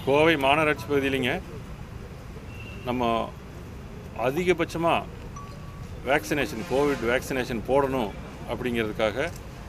கோவை மாநகராட்சி பகுதியிலிங்க நம்ம அதிகபட்சமாக வேக்சினேஷன் கோவிட் வேக்சினேஷன் போடணும் அப்படிங்கிறதுக்காக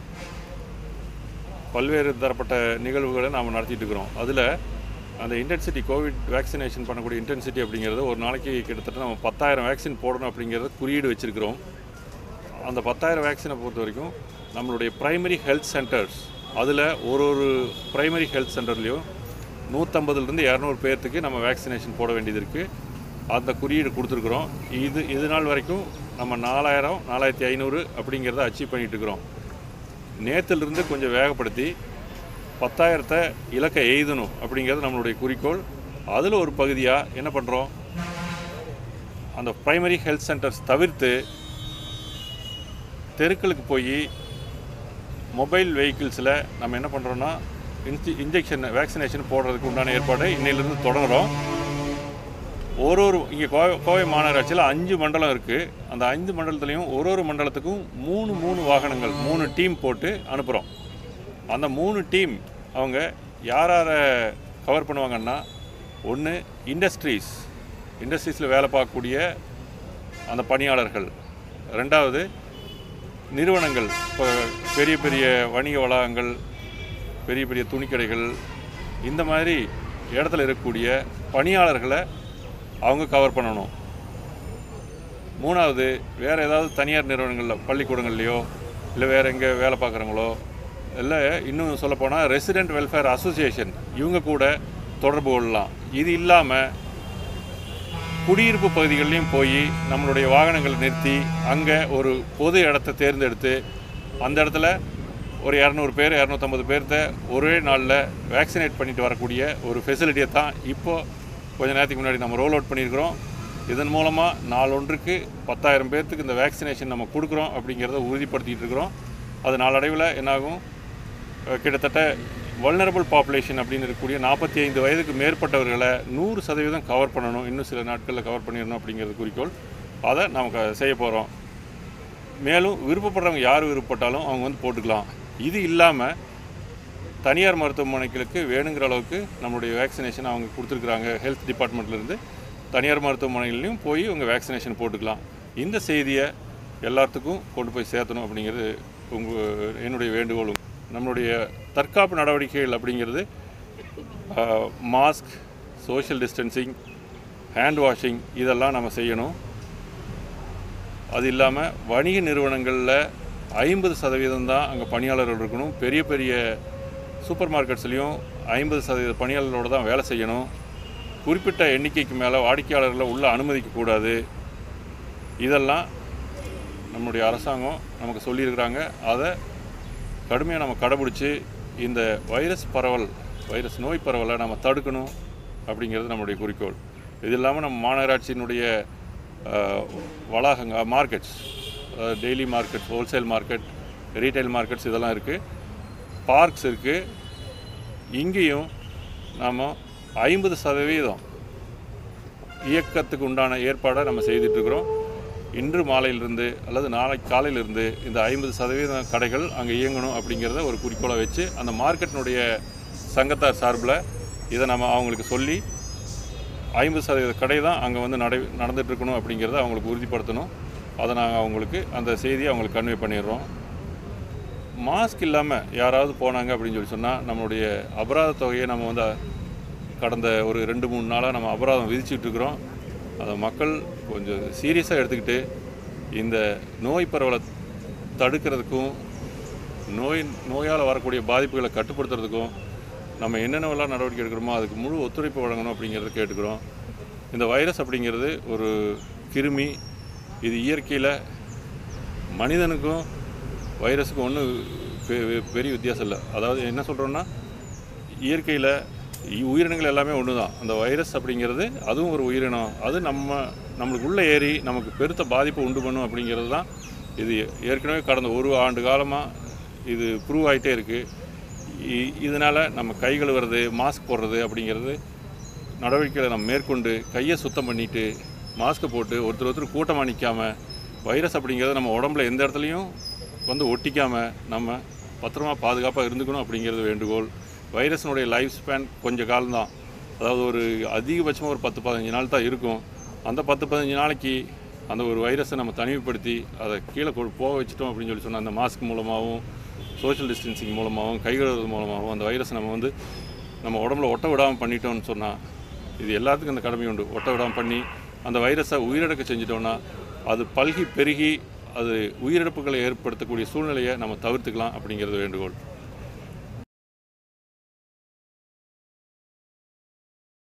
பல்வேறு தரப்பட்ட நிகழ்வுகளை நாம் நடத்திட்டு இருக்கிறோம் அதில் அந்த இன்டென்சிட்டி கோவிட் வேக்சினேஷன் பண்ணக்கூடிய இன்டென்சிட்டி அப்படிங்கிறது ஒரு நாளைக்கு கிட்டத்தட்ட நம்ம பத்தாயிரம் வேக்சின் போடணும் அப்படிங்கிறத குறியீடு வச்சுருக்கிறோம் அந்த பத்தாயிரம் வேக்சினை பொறுத்த வரைக்கும் நம்மளுடைய ப்ரைமரி ஹெல்த் சென்டர்ஸ் அதில் ஒரு ஒரு ப்ரைமரி ஹெல்த் சென்டர்லேயும் நூற்றம்பதுலேருந்து இரநூறு பேர்த்துக்கு நம்ம வேக்சினேஷன் போட வேண்டியது இருக்குது அந்த குறியீடு கொடுத்துருக்குறோம் இது இது நாள் வரைக்கும் நம்ம நாலாயிரம் நாலாயிரத்தி ஐநூறு அப்படிங்கிறத அச்சீவ் பண்ணிட்டு இருக்கிறோம் நேற்றுலேருந்து கொஞ்சம் வேகப்படுத்தி பத்தாயிரத்தை இலக்கை எய்தணும் அப்படிங்கிறது நம்மளுடைய குறிக்கோள் அதில் ஒரு பகுதியாக என்ன பண்ணுறோம் அந்த ப்ரைமரி ஹெல்த் சென்டர்ஸ் தவிர்த்து தெருக்களுக்கு போய் மொபைல் வெஹிக்கிள்ஸில் நம்ம என்ன பண்ணுறோன்னா இன்ஜி இன்ஜெக்ஷன் வேக்சினேஷன் போடுறதுக்கு உண்டான ஏற்பாடை இன்னையிலேருந்து தொடங்குறோம் ஒரு ஒரு இங்கே கோவை கோவை மாநகராட்சியில் அஞ்சு மண்டலம் இருக்குது அந்த அஞ்சு மண்டலத்துலேயும் ஒரு ஒரு மண்டலத்துக்கும் மூணு மூணு வாகனங்கள் மூணு டீம் போட்டு அனுப்புகிறோம் அந்த மூணு டீம் அவங்க யார் யாரை கவர் பண்ணுவாங்கன்னா ஒன்று இண்டஸ்ட்ரீஸ் இண்டஸ்ட்ரீஸில் வேலை பார்க்கக்கூடிய அந்த பணியாளர்கள் ரெண்டாவது நிறுவனங்கள் இப்போ பெரிய பெரிய வணிக வளாகங்கள் பெரிய பெரிய துணிக்கடைகள் இந்த மாதிரி இடத்துல இருக்கக்கூடிய பணியாளர்களை அவங்க கவர் பண்ணணும் மூணாவது வேறு ஏதாவது தனியார் நிறுவனங்களில் பள்ளிக்கூடங்கள்லையோ இல்லை வேறு எங்கே வேலை பார்க்குறவங்களோ இல்லை இன்னும் சொல்லப்போனால் ரெசிடென்ட் வெல்ஃபேர் அசோசியேஷன் இவங்க கூட தொடர்பு கொள்ளலாம் இது இல்லாமல் குடியிருப்பு பகுதிகள்லையும் போய் நம்மளுடைய வாகனங்களை நிறுத்தி அங்கே ஒரு பொது இடத்த தேர்ந்தெடுத்து அந்த இடத்துல ஒரு இரநூறு பேர் இரநூத்தம்பது பேர்த்த ஒரே நாளில் வேக்சினேட் பண்ணிட்டு வரக்கூடிய ஒரு ஃபெசிலிட்டியை தான் இப்போது கொஞ்ச நேரத்துக்கு முன்னாடி நம்ம ரோல் அவுட் பண்ணியிருக்கிறோம் இதன் மூலமாக நாளொன்றுக்கு பத்தாயிரம் பேர்த்துக்கு இந்த வேக்சினேஷன் நம்ம கொடுக்குறோம் அப்படிங்கிறத உறுதிப்படுத்திட்டு இருக்கிறோம் அது நாளடைவில் என்னாகும் அஹ் கிட்டத்தட்ட வல்னரபிள் பாப்புலேஷன் அப்படின்னு இருக்கக்கூடிய நாற்பத்தி ஐந்து வயதுக்கு மேற்பட்டவர்களை நூறு சதவீதம் கவர் பண்ணணும் இன்னும் சில நாட்களில் கவர் பண்ணிடணும் அப்படிங்கிறது குறிக்கோள் அதை நமக்கு செய்ய போகிறோம் மேலும் விருப்பப்படுறவங்க யார் விருப்பப்பட்டாலும் அவங்க வந்து போட்டுக்கலாம் இது இல்லாமல் தனியார் மருத்துவமனைகளுக்கு வேணுங்கிற அளவுக்கு நம்மளுடைய வேக்சினேஷன் அவங்க கொடுத்துருக்குறாங்க ஹெல்த் டிபார்ட்மெண்ட்லேருந்து தனியார் மருத்துவமனைகள்லையும் போய் உங்கள் வேக்சினேஷன் போட்டுக்கலாம் இந்த செய்தியை எல்லாத்துக்கும் கொண்டு போய் சேர்த்தணும் அப்படிங்கிறது உங்கள் என்னுடைய வேண்டுகோளும் நம்மளுடைய தற்காப்பு நடவடிக்கைகள் அப்படிங்கிறது mask social distancing hand washing இதெல்லாம் நம்ம செய்யணும் அது இல்லாமல் வணிக நிறுவனங்களில் ஐம்பது சதவீதம் தான் அங்கே பணியாளர்கள் இருக்கணும் பெரிய பெரிய சூப்பர் மார்க்கெட்ஸ்லேயும் ஐம்பது சதவீத பணியாளர்களோடு தான் வேலை செய்யணும் குறிப்பிட்ட எண்ணிக்கைக்கு மேலே வாடிக்கையாளர்களை உள்ளே அனுமதிக்கக்கூடாது இதெல்லாம் நம்முடைய அரசாங்கம் நமக்கு சொல்லியிருக்கிறாங்க அதை கடுமையாக நம்ம கடைபிடிச்சி இந்த வைரஸ் பரவல் வைரஸ் நோய் பரவலை நம்ம தடுக்கணும் அப்படிங்கிறது நம்முடைய குறிக்கோள் இது இல்லாமல் நம்ம மாநகராட்சியினுடைய அஹ், வளாகங்க markets daily market wholesale market retail markets இதெல்லாம் இருக்குது பார்க்ஸ் இருக்குது இங்கேயும் நாம் ஐம்பது சதவீதம் இயக்கத்துக்கு உண்டான ஏற்பாடை நம்ம செய்துட்ருக்குறோம் இன்று மாலையிலிருந்து அல்லது நாளை காலையிலிருந்து இந்த ஐம்பது சதவீதம் கடைகள் அங்கே இயங்கணும் அப்படிங்கிறத ஒரு குறிக்கோளை வச்சு அந்த மார்க்கெட்டினுடைய சங்கத்தார் சார்பில் இதை நம்ம அவங்களுக்கு சொல்லி ஐம்பது சதவீத கடை தான் அங்கே வந்து நடை நடந்துட்டு இருக்கணும் அப்படிங்கிறத அவங்களுக்கு உறுதிப்படுத்தணும் அதை நாங்கள் அவங்களுக்கு அந்த செய்தியை அவங்களுக்கு கன்வே பண்ணிடுறோம் மாஸ்க் இல்லாமல் யாராவது போனாங்க அப்படின்னு சொல்லி சொன்னால் நம்மளுடைய அபராத தொகையை நம்ம வந்து கடந்த ஒரு ரெண்டு மூணு நாளாக நம்ம அபராதம் விதிச்சுட்டு இருக்கிறோம் அதை மக்கள் கொஞ்சம் சீரியஸாக எடுத்துக்கிட்டு இந்த நோய் பரவலை தடுக்கிறதுக்கும் நோய் நோயால் வரக்கூடிய பாதிப்புகளை கட்டுப்படுத்துறதுக்கும் நம்ம என்னென்னவெல்லாம் நடவடிக்கை எடுக்கிறோமோ அதுக்கு முழு ஒத்துழைப்பு வழங்கணும் அப்படிங்கிறத கேட்டுக்கிறோம் இந்த வைரஸ் அப்படிங்கிறது ஒரு கிருமி இது இயற்கையில் மனிதனுக்கும் வைரஸுக்கும் ஒன்றும் பெரிய வித்தியாசம் இல்லை அதாவது என்ன சொல்கிறோன்னா இயற்கையில் உயிரினங்கள் எல்லாமே ஒன்று தான் அந்த வைரஸ் அப்படிங்கிறது அதுவும் ஒரு உயிரினம் அது நம்ம நம்மளுக்கு உள்ளே ஏறி நமக்கு பெருத்த பாதிப்பை உண்டு பண்ணும் அப்படிங்கிறது தான் இது ஏற்கனவே கடந்த ஒரு ஆண்டு காலமாக இது ப்ரூவ் ஆகிட்டே இருக்குது இதனால் நம்ம கை கழுவுறது மாஸ்க் போடுறது அப்படிங்கிறது நடவடிக்கைகளை நம்ம மேற்கொண்டு கையை சுத்தம் பண்ணிட்டு மாஸ்க்கை போட்டு ஒருத்தர் ஒருத்தர் கூட்டமாக நிற்காமல் வைரஸ் அப்படிங்கிறது நம்ம உடம்புல எந்த இடத்துலையும் வந்து ஒட்டிக்காமல் நம்ம பத்திரமா பாதுகாப்பாக இருந்துக்கணும் அப்படிங்கிறது வேண்டுகோள் வைரஸினுடைய லைஃப் ஸ்பேன் கொஞ்ச காலம்தான் அதாவது ஒரு அதிகபட்சமாக ஒரு பத்து பதினஞ்சு நாள் தான் இருக்கும் அந்த பத்து பதினஞ்சு நாளைக்கு அந்த ஒரு வைரஸை நம்ம தனிமைப்படுத்தி அதை கீழே கொ- போக வச்சிட்டோம் அப்படின்னு சொல்லி சொன்னால் அந்த மாஸ்க் மூலமாகவும் சோஷியல் டிஸ்டன்சிங் மூலமாகவும் கை கழுவுறது மூலமாகவும் அந்த வைரஸை நம்ம வந்து நம்ம உடம்புல ஒட்ட விடாமல் பண்ணிட்டோம்னு சொன்னால் இது எல்லாத்துக்கும் அந்த கடமை உண்டு ஒட்ட விடாமல் பண்ணி அந்த வைரஸை உயிரிழக்க செஞ்சிட்டோம்னா அது பல்கி பெருகி அது உயிரிழப்புகளை ஏற்படுத்தக்கூடிய சூழ்நிலையை நம்ம தவிர்த்துக்கலாம் அப்படிங்கிறது வேண்டுகோள்